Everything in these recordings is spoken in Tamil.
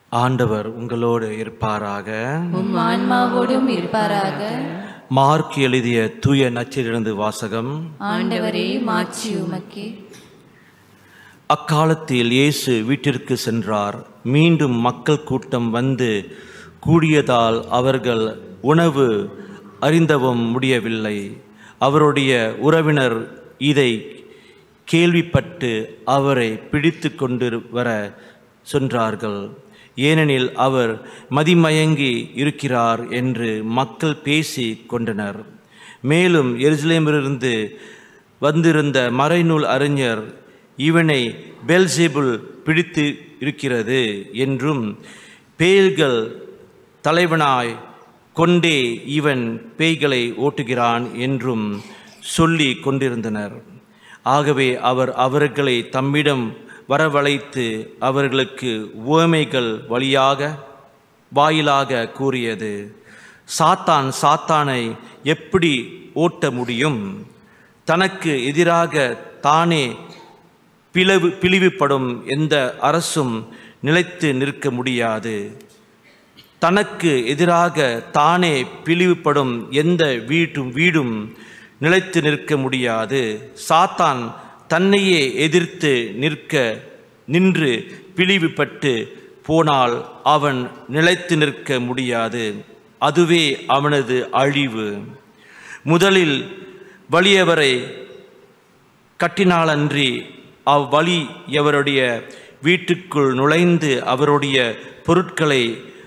ஆண்டவர் உங்களோடு இருப்பாராக உம் ஆன்மாவோடும் இருப்பாராக மார்க் எழுதிய தூய நச்சிலிருந்து வாசகம் ஆண்டவரே மாட்சி உமக்கே அக்காலத்தில் இயேசு வீட்டிற்கு சென்றார் மீண்டும் மக்கள் கூட்டம் வந்து கூடியதால் அவர்கள் உணவு அறிந்தவும் முடியவில்லை அவருடைய உறவினர் இதை கேள்விப்பட்டு அவரை பிடித்து கொண்டு வர சென்றார்கள் ஏனெனில் அவர் மதிமயங்கி இருக்கிறார் என்று மக்கள் பேசி கொண்டனர் மேலும் எருசலேமிலிருந்து வந்திருந்த மறைநூல் அறிஞர் இவனை பெல்செபுல் பிடித்து இருக்கிறது என்றும் பேய்கள் தலைவனாய் கொண்டே இவன் பேய்களை ஓட்டுகிறான் என்றும் சொல்லி கொண்டிருந்தனர் ஆகவே அவர் அவர்களை தம்மிடம் வரவழைத்து அவர்களுக்கு உவமைகள் வழியாக வாயிலாக கூறியது சாத்தான் சாத்தானை எப்படி ஓட்ட முடியும் தனக்கு எதிராக தானே பிளவு பிளிவுபடும் எந்த அரசும் நிலைத்து நிற்க முடியாது தனக்கு எதிராக தானே பிளிவுபடும் எந்த வீட்டும் வீடும் நிலைத்து நிற்க முடியாது சாத்தான் தன்னையே எதிர்த்து நிற்க நின்று பிளிவுபட்டு போனால் அவன் நிலைத்து நிற்க முடியாது அதுவே அவனது அழிவு முதலில் வலியவரை கட்டினாலன்றி அவ்வழி எவருடைய வீட்டுக்குள் நுழைந்து அவருடைய பொருட்களை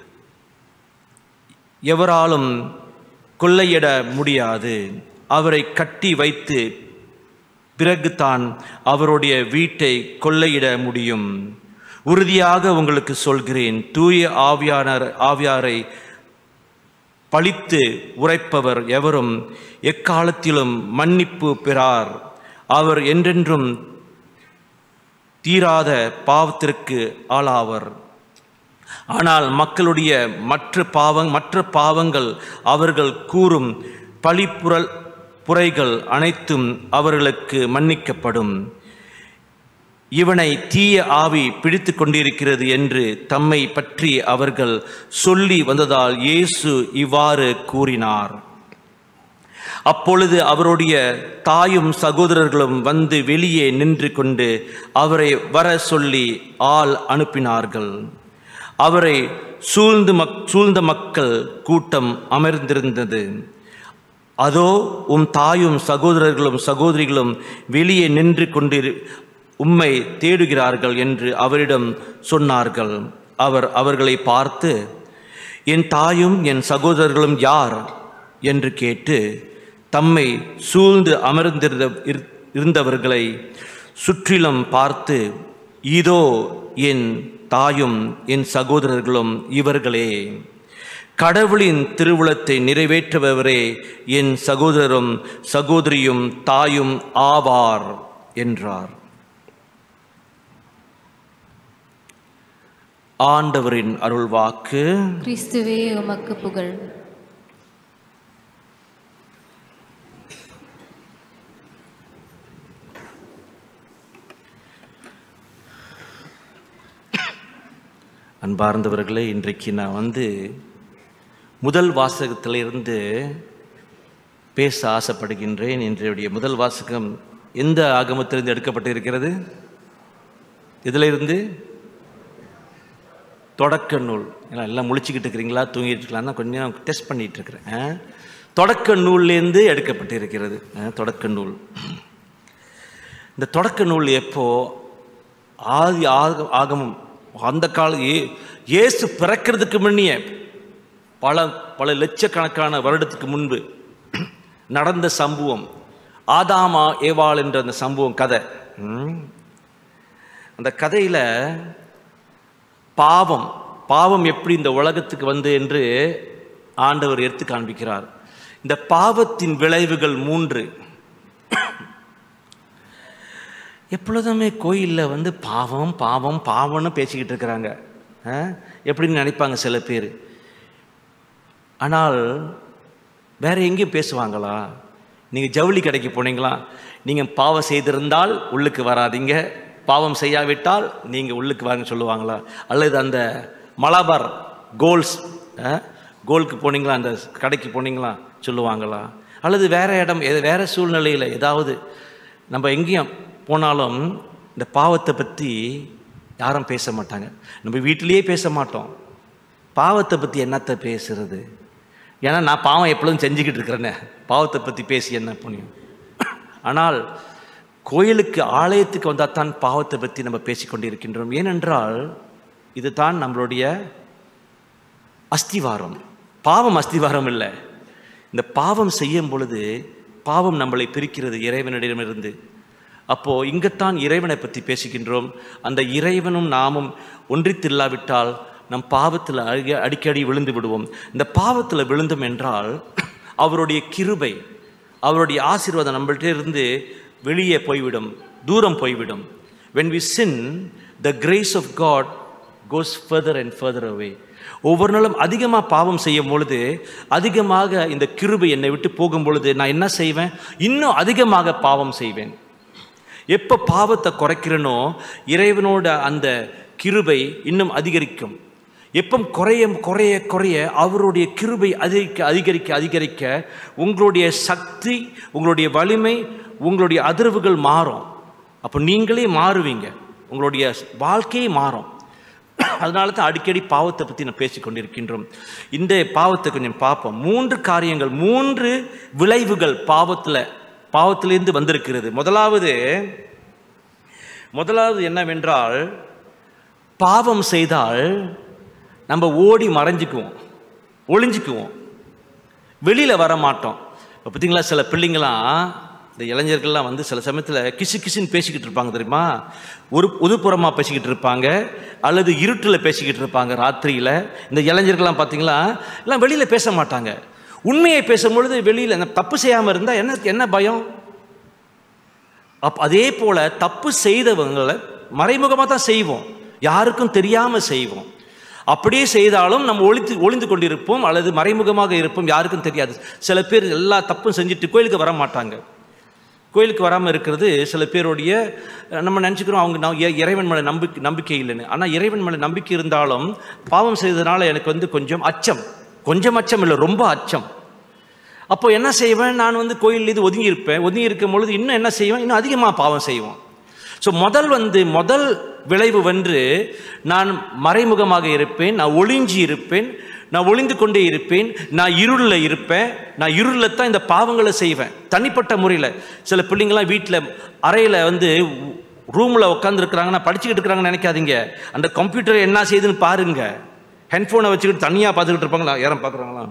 எவராலும் கொள்ளையிட முடியாது அவரை கட்டி வைத்து பிறகுதான் அவருடைய வீட்டை கொள்ளையிட முடியும் உறுதியாக உங்களுக்கு சொல்கிறேன் தூய ஆவியானர் ஆவியாரை பழித்து உரைப்பவர் எவரும் எக்காலத்திலும் மன்னிப்பு பெறார் அவர் என்றென்றும் தீராத பாவத்திற்கு ஆளாவர் ஆனால் மக்களுடைய மற்ற பாவங் மற்ற பாவங்கள் அவர்கள் கூறும் பழிப்புரல் புரைகள் அனைத்தும் அவர்களுக்கு மன்னிக்கப்படும் இவனை தீய ஆவி பிடித்து கொண்டிருக்கிறது என்று தம்மை பற்றி அவர்கள் சொல்லி வந்ததால் இயேசு இவ்வாறு கூறினார் அப்பொழுது அவருடைய தாயும் சகோதரர்களும் வந்து வெளியே நின்று கொண்டு அவரை வர சொல்லி ஆள் அனுப்பினார்கள் அவரை சூழ்ந்து மக் சூழ்ந்த மக்கள் கூட்டம் அமர்ந்திருந்தது அதோ உம் தாயும் சகோதரர்களும் சகோதரிகளும் வெளியே நின்று கொண்டு உம்மை தேடுகிறார்கள் என்று அவரிடம் சொன்னார்கள் அவர் அவர்களை பார்த்து என் தாயும் என் சகோதரர்களும் யார் என்று கேட்டு தம்மை சூழ்ந்து அமர்ந்திருந்த இரு- இருந்தவர்களை சுற்றிலும் பார்த்து இதோ என் தாயும் என் சகோதரர்களும் இவர்களே கடவுளின் திருவுளத்தை நிறைவேற்றுபவரே என் சகோதரரும் சகோதரியும் தாயும் ஆவார் என்றார் ஆண்டவரின் அருள்வாக்கு கிறிஸ்துவே உமக்கு புகழ் அன்பார்ந்தவர்களே இன்றைக்கு நான் வந்து முதல் வாசகத்திலிருந்து பேச ஆசைப்படுகின்றேன் இன்றைய முதல் வாசகம் எந்த ஆகமத்திலிருந்து எடுக்கப்பட்டு இருக்கிறது இதிலிருந்து தொடக்க நூல் ஏன்னா எல்லாம் முழிச்சுக்கிட்டு இருக்கிறீங்களா தூங்கிட்டு இருக்கலாம்னா கொஞ்சம் டெஸ்ட் பண்ணிட்டு இருக்கிறேன் ஆ? தொடக்க நூல்லேருந்து எடுக்கப்பட்டு இருக்கிறது ஆ, தொடக்க நூல் இந்த தொடக்க நூல் எப்போ ஆதி ஆக ஆகமம் அந்த கால ஏ- இயேசு பிறக்கிறதுக்கு முன்னிய பல பல லட்சக்கணக்கான வருடத்துக்கு முன்பு நடந்த சம்பவம் ஆதாமா ஏவாள் என்ற அந்த சம்பவம் கதை ம். அந்த கதையில பாவம் பாவம் எப்படி இந்த உலகத்துக்கு வந்து என்று ஆண்டவர் எடுத்து காண்பிக்கிறார் இந்த பாவத்தின் விளைவுகள் மூன்று எப்பொழுதுமே கோயிலில் வந்து பாவம் பாவம் பாவம்னு பேசிக்கிட்டு இருக்கிறாங்க ஆ? எப்படின்னு நினைப்பாங்க சில பேர் ஆனால் வேற எங்கேயும் பேசுவாங்களா நீங்கள் ஜவுளி கடைக்கு போனீங்களா நீங்கள் பாவம் செய்திருந்தால் உள்ளுக்கு வராதீங்க பாவம் செய்யாவிட்டால் நீங்கள் உள்ளுக்கு வாங்க சொல்லுவாங்களா அல்லது அந்த மலபார் கோல்ஸ் கோல்க்கு போனீங்களா அந்த கடைக்கு போனீங்களா சொல்லுவாங்களா அல்லது வேற இடம் எது- வேற சூழ்நிலையில் ஏதாவது நம்ம எங்கேயும் போனாலும் இந்த பாவத்தை பற்றி யாரும் பேச மாட்டாங்க நம்ம வீட்டிலேயே பேச மாட்டோம் பாவத்தை பற்றி என்னத்தை பேசுறது ஏன்னா நான் பாவம் எப்பொழுதும் செஞ்சுக்கிட்டு இருக்கிறேனே பாவத்தை பற்றி பேசி என்ன புண்ணியம் ஆனால் கோயிலுக்கு ஆலயத்துக்கு வந்தால் தான் பாவத்தை பற்றி நம்ம பேசிக்கொண்டு இருக்கின்றோம் ஏனென்றால் இதுதான் நம்மளுடைய அஸ்திவாரம் பாவம் அஸ்திவாரம் இல்லை இந்த பாவம் செய்யும் பொழுது பாவம் நம்மளை பிரிக்கிறது இறைவனிடமிருந்து அப்போ இங்கத்தான் இறைவனை பற்றி பேசுகின்றோம் அந்த இறைவனும் நாமும் ஒன்றித்தில்லாவிட்டால் நம் பாவத்தில் அடி- அடிக்கடி விழுந்து விடுவோம் இந்த பாவத்தில் விழுந்தோம் என்றால் அவருடைய கிருபை அவருடைய ஆசீர்வாதம் நம்மள்ட்ட இருந்து வெளியே போய்விடும் தூரம் போய்விடும் when we sin the grace of god goes further and further away ஒவ்வொரு நாளும் அதிகமாக பாவம் செய்யும் பொழுது அதிகமாக இந்த கிருபை என்னை விட்டு போகும் பொழுது நான் என்ன செய்வேன் இன்னும் அதிகமாக பாவம் செய்வேன் எப்போ பாவத்தை குறைக்கிறனோ இறைவனோட அந்த கிருபை இன்னும் அதிகரிக்கும் எப்போ குறைய குறைய குறைய அவருடைய கிருபை அதிகரிக்க அதிகரிக்க அதிகரிக்க உங்களுடைய சக்தி உங்களுடைய வலிமை உங்களுடைய அதிர்வுகள் மாறும் அப்போ நீங்களே மாறுவீங்க உங்களுடைய வாழ்க்கையே மாறும் அதனால தான் அடிக்கடி பாவத்தை பற்றி நான் பேசிக் கொண்டிருக்கின்றோம் இந்த பாவத்தை கொஞ்சம் பார்ப்போம் மூன்று காரியங்கள் மூன்று விளைவுகள் பாவத்தில் பாவத்திலிருந்து வந்திருக்கிறது முதலாவது முதலாவது என்னவென்றால் பாவம் செய்தால் நம்ம ஓடி மறைஞ்சுக்குவோம் ஒளிஞ்சுக்குவோம் வெளியில் வர மாட்டோம் இப்போ பார்த்தீங்களா சில பிள்ளைங்களாம் இந்த இளைஞர்கள்லாம் வந்து சில சமயத்தில் கிசு கிசுன்னு பேசிக்கிட்டு இருப்பாங்க தெரியுமா ஒரு ஒதுப்புறமாக பேசிக்கிட்டு இருப்பாங்க அல்லது இருட்டில் பேசிக்கிட்டு இருப்பாங்க ராத்திரியில் இந்த இளைஞர்கள்லாம் பார்த்தீங்களா எல்லாம் வெளியில் பேச மாட்டாங்க உண்மையை பேசும்பொழுது வெளியில் தப்பு செய்யாமல் இருந்தால் என்ன என்ன பயம் அப் அதே போல தப்பு செய்தவங்களை மறைமுகமாக தான் செய்வோம் யாருக்கும் தெரியாமல் செய்வோம் அப்படியே செய்தாலும் நம்ம ஒளித்து ஒளிந்து கொண்டிருப்போம் அல்லது மறைமுகமாக இருப்போம் யாருக்கும் தெரியாது சில பேர் எல்லா தப்பும் செஞ்சுட்டு கோயிலுக்கு வர மாட்டாங்க கோயிலுக்கு வராமல் இருக்கிறது சில பேருடைய அஹ், நம்ம நினச்சிக்கிறோம் அவங்க நான் இ- இறைவன் மேலே நம்பிக்கை நம்பிக்கை இல்லைன்னு ஆனால் இறைவன் மேலே நம்பிக்கை இருந்தாலும் பாவம் செய்ததுனால எனக்கு வந்து கொஞ்சம் அச்சம் கொஞ்சம் அச்சம் இல்லை ரொம்ப அச்சம் அப்போ என்ன செய்வேன் நான் வந்து கோயில் இது ஒதுங்கி இருப்பேன் ஒதுங்கி இருக்கும் பொழுது இன்னும் என்ன செய்வேன் இன்னும் அதிகமாக பாவம் செய்வோம் ஸோ முதல் வந்து முதல் விளைவு வந்து நான் மறைமுகமாக இருப்பேன் நான் ஒளிஞ்சி இருப்பேன் நான் ஒளிந்து கொண்டே இருப்பேன் நான் இருளில் இருப்பேன் நான் இருளில் தான் இந்த பாவங்களை செய்வேன் தனிப்பட்ட முறையில் சில பிள்ளைங்களாம் வீட்டில் அறையில் வந்து ரூமில் உட்காந்துருக்குறாங்கன்னா படிச்சுக்கிட்டு இருக்கிறாங்கன்னு நினைக்காதீங்க அந்த கம்ப்யூட்டர் என்ன செய்யுதுன்னு பாருங்க ஹெட்ஃபோனை வச்சுக்கிட்டு தனியாக பார்த்துக்கிட்டு இருப்பாங்களா யாரும் பார்க்குறாங்களா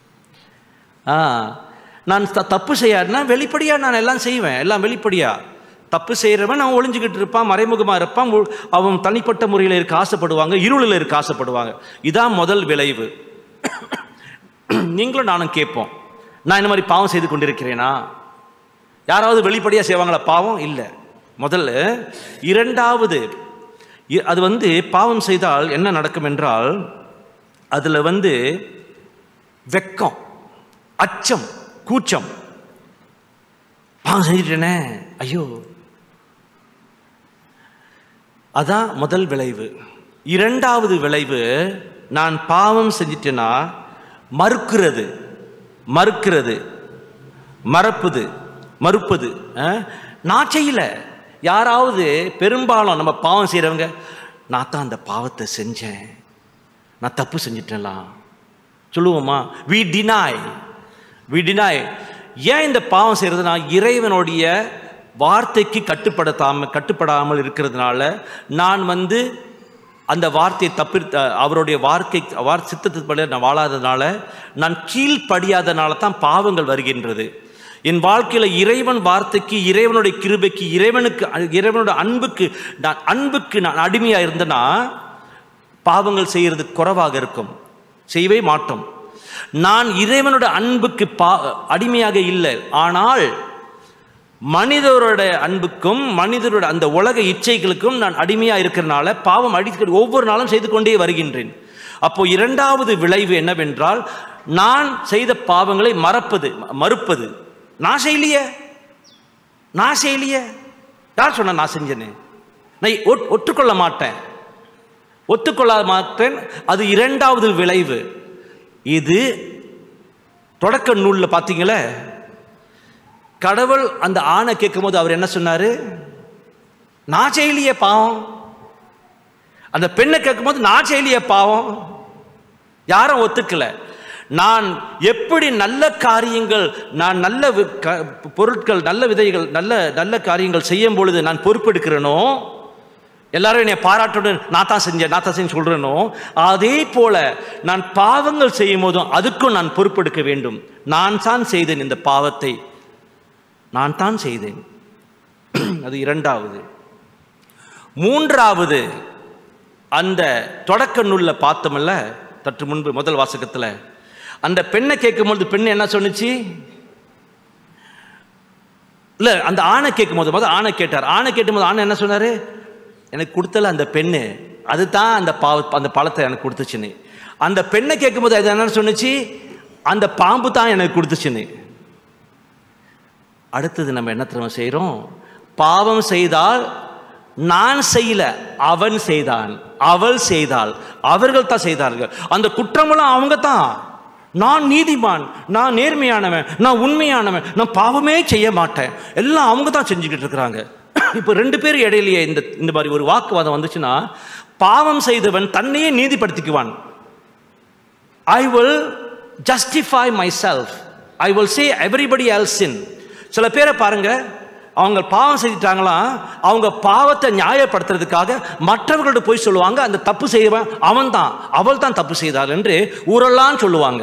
ஆ நான் த- தப்பு செய்யாதுன்னா வெளிப்படையாக நான் எல்லாம் செய்வேன் எல்லாம் வெளிப்படையாக தப்பு செய்கிறவன் அவன் ஒளிஞ்சுக்கிட்டு இருப்பான் மறைமுகமாக இருப்பான் உ- அவன் தனிப்பட்ட முறையில் இருக்க ஆசைப்படுவாங்க இருளில் இருக்க ஆசைப்படுவாங்க இதான் முதல் விளைவு நீங்களும் நானும் கேட்போம் நான் இந்த மாதிரி பாவம் செய்து கொண்டிருக்கிறேனா யாராவது வெளிப்படையாக செய்வாங்களா பாவம் இல்லை முதல்ல இரண்டாவது இ- அது வந்து பாவம் செய்தால் என்ன நடக்கும் என்றால் அதில் வந்து வெக்கம் அச்சம் கூச்சம் பாவம் செஞ்சிட்டேனே ஐயோ அதான் முதல் விளைவு இரண்டாவது விளைவு நான் பாவம் செஞ்சிட்டேனா மறுக்கிறது மறுக்கிறது மறப்புது மறுப்பது அஹ்? நான் செய்யல யாராவது பெரும்பாலும் நம்ம பாவம் செய்கிறவங்க நான் தான் அந்த பாவத்தை செஞ்சேன் நான் தப்பு செஞ்சிட்டேன்லாம் சொல்லுவோமா வி டினாய் வி டினாய் ஏன் இந்த பாவம் செய்கிறதுனா இறைவனுடைய வார்த்தைக்கு கட்டுப்படுத்தாம கட்டுப்படாமல் இருக்கிறதுனால நான் வந்து அந்த வார்த்தையை தப்பி அவருடைய வார்த்தை வார் சித்தத்துப்படி நான் வாழாததுனால நான் கீழ்ப்படியாதனால தான் பாவங்கள் வருகின்றது என் வாழ்க்கையில் இறைவன் வார்த்தைக்கு இறைவனுடைய கிருபைக்கு இறைவனுக்கு இறைவனோட அன்புக்கு நான் அன்புக்கு நான் அடிமையாக இருந்தேன்னா பாவங்கள் செய்கிறது குறைவாக இருக்கும் செய்யவே மாட்டோம் நான் இறைவனோட அன்புக்கு பா அடிமையாக இல்லை ஆனால் மனிதரோட அன்புக்கும் மனிதரோட அந்த உலக இச்சைகளுக்கும் நான் அடிமையாக இருக்கிறனால பாவம் அடிக்கடி ஒவ்வொரு நாளும் செய்து கொண்டே வருகின்றேன் அப்போ இரண்டாவது விளைவு என்னவென்றால் நான் செய்த பாவங்களை மறப்பது மறுப்பது நான் செய்யலையே நான் செய்யலையே யார் சொன்ன நான் செஞ்சேன்னு நான் ஒட்- ஒற்றுக்கொள்ள மாட்டேன் ஒத்துக்கொள்ள மாட்டேன் அது இரண்டாவது விளைவு இது தொடக்க நூலில் பார்த்தீங்களே கடவுள் அந்த ஆணை கேட்கும்போது அவர் என்ன சொன்னாரு நான் செய்யலையே பாவம் அந்த பெண்ணை கேட்கும்போது நான் செய்யலையே பாவம் யாரும் ஒத்துக்கல நான் எப்படி நல்ல காரியங்கள் நான் நல்ல வி- க- பொருட்கள் நல்ல விதைகள் நல்ல நல்ல காரியங்கள் செய்யும் பொழுது நான் பொறுப்பெடுக்கிறேனோ எல்லாரும் என்னை பாராட்டுடன் நான் தான் செஞ்சேன் நான் தான் செஞ்சு சொல்றேனோ அதே போல நான் பாவங்கள் செய்யும் போதும் அதுக்கும் நான் பொறுப்பெடுக்க வேண்டும் நான் தான் செய்தேன் இந்த பாவத்தை நான் தான் செய்தேன் அது இரண்டாவது மூன்றாவது அந்த தொடக்க நூல்ல பார்த்தோம்ல சற்று முன்பு முதல் வாசகத்துல அந்த பெண்ணை கேட்கும்போது பெண் என்ன சொன்னுச்சு இல்ல அந்த ஆணை கேட்கும்போது முதல் ஆணை கேட்டார் ஆணை கேட்டும்போது ஆணை என்ன சொன்னாரு எனக்கு கொடுத்தல அந்த பெண்ணு அதுதான் அந்த பாவ அந்த பழத்தை எனக்கு கொடுத்துச்சுன்னு அந்த பெண்ணை கேட்கும்போது அது என்ன சொன்னுச்சு அந்த பாம்பு தான் எனக்கு கொடுத்துச்சுன்னு அடுத்தது நம்ம என்ன தெரியுமா செய்கிறோம் பாவம் செய்தால் நான் செய்யல அவன் செய்தான் அவள் செய்தாள் அவர்கள் தான் செய்தார்கள் அந்த குற்றமெல்லாம் அவங்க தான் நான் நீதிமான் நான் நேர்மையானவன் நான் உண்மையானவன் நான் பாவமே செய்ய மாட்டேன் எல்லாம் அவங்க தான் செஞ்சுக்கிட்டு இருக்கிறாங்க இப்போ ரெண்டு பேர் இடையிலேயே இந்த இந்த மாதிரி ஒரு வாக்குவாதம் வந்துச்சுன்னா பாவம் செய்தவன் தன்னையே நீதிப்படுத்திக்குவான் I will justify myself I will say everybody else in சில பேரை பாருங்க அவங்க பாவம் செஞ்சிட்டாங்களாம் அவங்க பாவத்தை நியாயப்படுத்துறதுக்காக மற்றவர்கள்ட்ட போய் சொல்லுவாங்க அந்த தப்பு செய்வன் அவன் தான் அவள் தான் தப்பு செய்தாள் என்று ஊரெல்லாம் சொல்லுவாங்க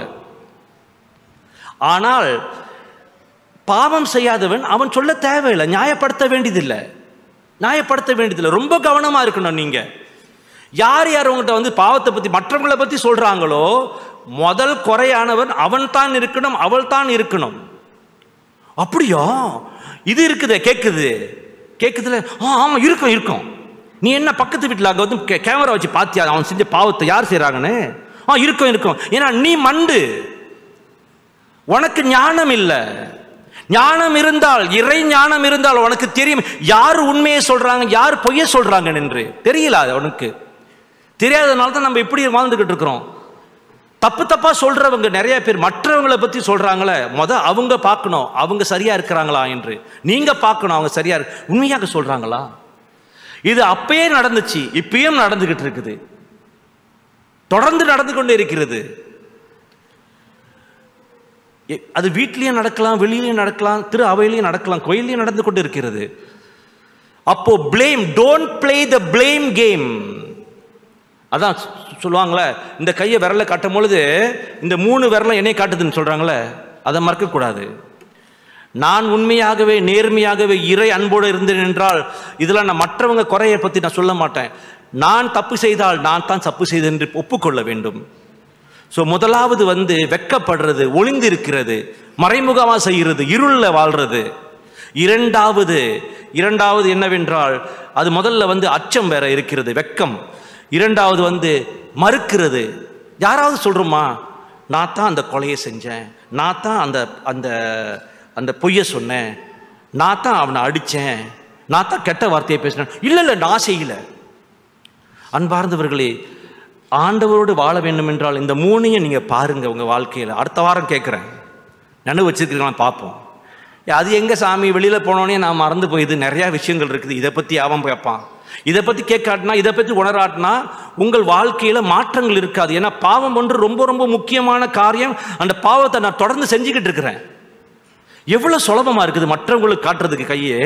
ஆனால் பாவம் செய்யாதவன் அவன் சொல்ல தேவையில்லை நியாயப்படுத்த வேண்டியதில்லை நியாயப்படுத்த வேண்டியதில்லை ரொம்ப கவனமா இருக்கணும் நீங்க யார் யார் உங்கள்கிட்ட வந்து பாவத்தை பத்தி மற்றவங்களை பத்தி சொல்றாங்களோ முதல் குறையானவன் அவன் தான் இருக்கணும் அவள் தான் இருக்கணும் அப்படியா இது இருக்குதே கேட்குது கேட்குதுல ஆ ஆமா இருக்கும் இருக்கும் நீ என்ன பக்கத்து வீட்டில் அங்கே வந்து கே- கேமரா வச்சு பார்த்தியா அவன் செஞ்ச பாவத்தை யார் செய்கிறாங்கன்னு ஆ இருக்கும் இருக்கும் ஏன்னா நீ மண்டு உனக்கு ஞானம் இல்லை ஞானம் இருந்தால் இறை ஞானம் இருந்தால் உனக்கு தெரியும் யார் உண்மையை சொல்றாங்க யார் பொய்யை சொல்றாங்க என்று தெரியல அது உனக்கு தெரியாதனால தான் நம்ம இப்படி வாழ்ந்துகிட்டு இருக்கிறோம் தப்பு தப்பா சொல்றவங்க நிறைய பேர் மற்றவங்களை பத்தி சொல்றாங்களே முத அவங்க பார்க்கணும் அவங்க சரியா இருக்கிறாங்களா என்று நீங்க பார்க்கணும் அவங்க சரியா இருக்கு உண்மையாக சொல்றாங்களா இது அப்பயே நடந்துச்சு இப்பயும் நடந்துகிட்டு இருக்குது தொடர்ந்து நடந்து கொண்டே இருக்கிறது எ- அது வீட்லயும் நடக்கலாம் வெளியிலயும் நடக்கலாம் திரு அவையிலையும் நடக்கலாம் கோயிலையும் நடந்து கொண்டு இருக்கிறது அப்போ blame don't play the blame game அதான் சொ- சொல்லுவாங்களே இந்த கையை விரலை காட்டும் பொழுது இந்த மூணு விரலை என்னை காட்டுதுன்னு சொல்றாங்களே அதை மறக்கக்கூடாது நான் உண்மையாகவே நேர்மையாகவே இறை அன்போடு இருந்தேன் என்றால் இதெல்லாம் நான் மற்றவங்க குறையை பற்றி நான் சொல்ல மாட்டேன் நான் தப்பு செய்தால் நான் தான் தப்பு செய்தேன் என்று ஒப்புக்கொள்ள வேண்டும் ஸோ முதலாவது வந்து வெக்கப்படுறது ஒளிந்திருக்கிறது மறைமுகமாக செய்கிறது இருளில் வாழ்றது இரண்டாவது இரண்டாவது என்னவென்றால் அது முதல்ல வந்து அச்சம் வேற இருக்கிறது வெக்கம் இரண்டாவது வந்து மறுக்கிறது யாராவது சொல்கிறோமா நான் தான் அந்த கொலையை செஞ்சேன் நான் தான் அந்த அந்த அந்த பொய்யை சொன்னேன் நான் தான் அவனை அடித்தேன் நான் தான் கெட்ட வார்த்தையை பேசினேன் இல்லை இல்லை நான் செய்யலை அன்பார்ந்தவர்களே ஆண்டவரோடு வாழ வேண்டும் என்றால் இந்த மூணையும் நீங்கள் பாருங்க உங்கள் வாழ்க்கையில் அடுத்த வாரம் கேட்குறேன் நினைவு வச்சிருக்கீங்களா பார்ப்போம் ஏ, அது எங்கே சாமி வெளியில் போனோடனே நான் மறந்து போயிது நிறையா விஷயங்கள் இருக்குது இதை பற்றி அவன் கேட்பான் இதை பற்றி கேட்காட்டினா இதை பற்றி உணராட்டினா உங்கள் வாழ்க்கையில் மாற்றங்கள் இருக்காது ஏன்னா பாவம் ஒன்று ரொம்ப ரொம்ப முக்கியமான காரியம் அந்த பாவத்தை நான் தொடர்ந்து செஞ்சுக்கிட்டு இருக்கிறேன் எவ்வளோ சுலபமாக இருக்குது மற்றவங்களுக்கு காட்டுறதுக்கு கையே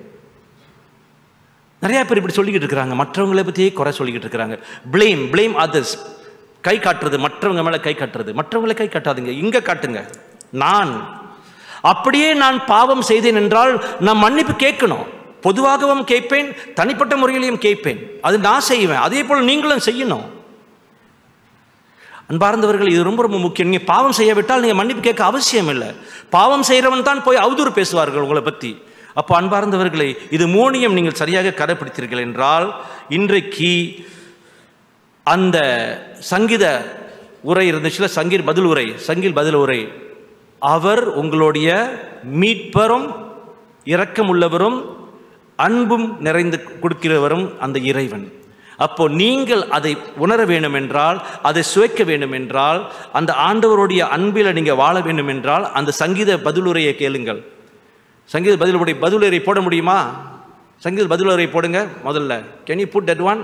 நிறைய பேர் இப்படி சொல்லிக்கிட்டு இருக்கிறாங்க மற்றவங்களை பற்றியே குறை சொல்லிக்கிட்டு இருக்கிறாங்க blame blame others கை காட்டுறது மற்றவங்க மேலே கை காட்டுறது மற்றவங்களை கை காட்டாதீங்க இங்கே காட்டுங்க நான் அப்படியே நான் பாவம் செய்தேன் என்றால் நான் மன்னிப்பு கேட்கணும் பொதுவாகவும் கேட்பேன் தனிப்பட்ட முறையிலையும் கேட்பேன் அது நான் செய்வேன் அதே போல் நீங்களும் செய்யணும் அன்பார்ந்தவர்கள் இது ரொம்ப ரொம்ப முக்கியம் நீங்கள் பாவம் செய்யாவிட்டால் நீங்கள் மன்னிப்பு கேட்க அவசியம் இல்லை பாவம் செய்கிறவன் தான் போய் அவதூறு பேசுவார்கள் உங்களை பற்றி அப்போ அன்பார்ந்தவர்களே இது மூணையும் நீங்கள் சரியாக கடைப்பிடித்தீர்கள் என்றால் இன்றைக்கு அந்த சங்கீத உரை இருந்துச்சுல சங்கீர் பதில் உரை சங்கீர் பதில் உரை அவர் உங்களுடைய மீட்பரும் இரக்கமுள்ளவரும் அன்பும் நிறைந்து கொடுக்கிறவரும் அந்த இறைவன் அப்போ நீங்கள் அதை உணர வேண்டும் என்றால் அதை சுவைக்க வேண்டும் என்றால் அந்த ஆண்டவருடைய அன்பில் நீங்கள் வாழ வேண்டும் என்றால் அந்த சங்கீத பதிலுரையை கேளுங்கள் சங்கீத பதிலுரை பதிலுரை போட முடியுமா சங்கீத பதிலுரை போடுங்க முதல்ல can you put that one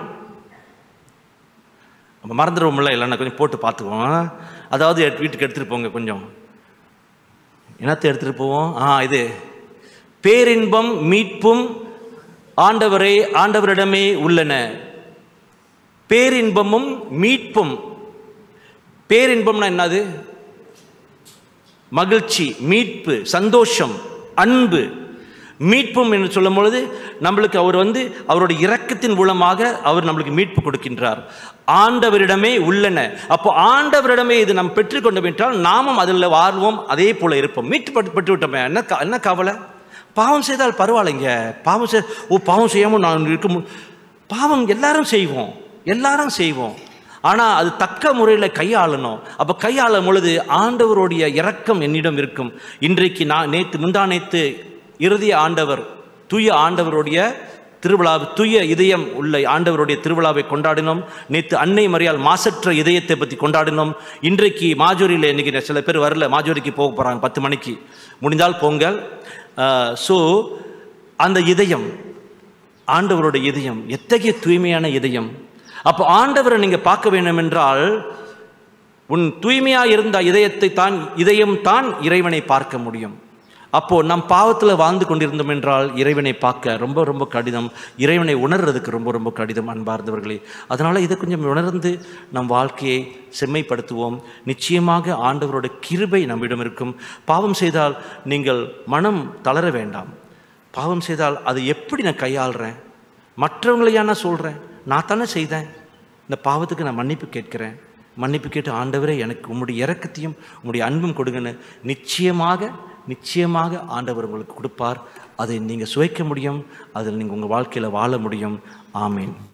நம்ம மறந்துடுவோம்ல இல்லைன்னா கொஞ்சம் போட்டு பார்த்துக்குவோம் அதாவது எட்- வீட்டுக்கு எடுத்துகிட்டு போங்க கொஞ்சம் என்னத்தை எடுத்துகிட்டு போவோம் ஆ இது பேரின்பம் மீட்பும் ஆண்டவரே ஆண்டவரிடமே உள்ளன பேரின்பமும் மீட்பும் பேரின்பம்னா என்னது மகிழ்ச்சி மீட்பு சந்தோஷம் அன்பு மீட்பும் என்று சொல்லும் பொழுது நம்மளுக்கு அவர் வந்து அவருடைய இரக்கத்தின் மூலமாக அவர் நம்மளுக்கு மீட்பு கொடுக்கின்றார் ஆண்டவரிடமே உள்ளன அப்போ ஆண்டவரிடமே இது நாம் பெற்றுக்கொண்டோம் என்றால் நாமும் அதில் வாழ்வோம் அதே போல இருப்போம் மீட்பு பட்டு பெற்று விட்டோமே என்ன க- என்ன கவலை பாவம் செய்தால் பரவாயில்லைங்க பாவம் செய் ஓ பாவம் செய்யாமல் நான் இருக்க மு பாவம் எல்லாரும் செய்வோம் எல்லாரும் செய்வோம் ஆனால் அது தக்க முறையில் கையாளணும் அப்போ கையாளும் பொழுது ஆண்டவருடைய இரக்கம் என்னிடம் இருக்கும் இன்றைக்கு நான் நேற்று முந்தா நேற்று இறுதி ஆண்டவர் தூய ஆண்டவருடைய திருவிழா தூய இதயம் உள்ள ஆண்டவருடைய திருவிழாவை கொண்டாடினோம் நேற்று அன்னை மரியால் மாசற்ற இதயத்தை பற்றி கொண்டாடினோம் இன்றைக்கு மாஜோரியில் இன்னைக்கு சில பேர் வரல மாஜோரிக்கு போக போகிறாங்க பத்து மணிக்கு முடிந்தால் போங்கள் ஸோ அந்த இதயம் ஆண்டவருடைய இதயம் எத்தகைய தூய்மையான இதயம் அப்போ ஆண்டவரை நீங்கள் பார்க்க வேண்டும் என்றால் உன் தூய்மையாக இருந்த இதயத்தை தான் இதயம் தான் இறைவனை பார்க்க முடியும் அப்போ நம் பாவத்தில் வாழ்ந்து கொண்டிருந்தோம் என்றால் இறைவனை பார்க்க ரொம்ப ரொம்ப கடினம் இறைவனை உணர்றதுக்கு ரொம்ப ரொம்ப கடினம் அன்பார்ந்தவர்களே அதனால இதை கொஞ்சம் உணர்ந்து நம் வாழ்க்கையை செம்மைப்படுத்துவோம் நிச்சயமாக ஆண்டவரோட கிருபை நம்மிடம் இருக்கும் பாவம் செய்தால் நீங்கள் மனம் தளர வேண்டாம் பாவம் செய்தால் அதை எப்படி நான் கையாளுறேன் மற்றவங்களையா நான் சொல்கிறேன் நான் தானே செய்தேன் இந்த பாவத்துக்கு நான் மன்னிப்பு கேட்கிறேன் மன்னிப்பு கேட்டு ஆண்டவரே எனக்கு உம்முடைய இரக்கத்தையும் உம்முடைய அன்பும் கொடுங்கன்னு நிச்சயமாக நிச்சயமாக ஆண்டவர் உங்களுக்கு கொடுப்பார் அதை நீங்கள் சுவைக்க முடியும் அதில் நீங்கள் உங்கள் வாழ்க்கையில் வாழ முடியும் ஆமீன்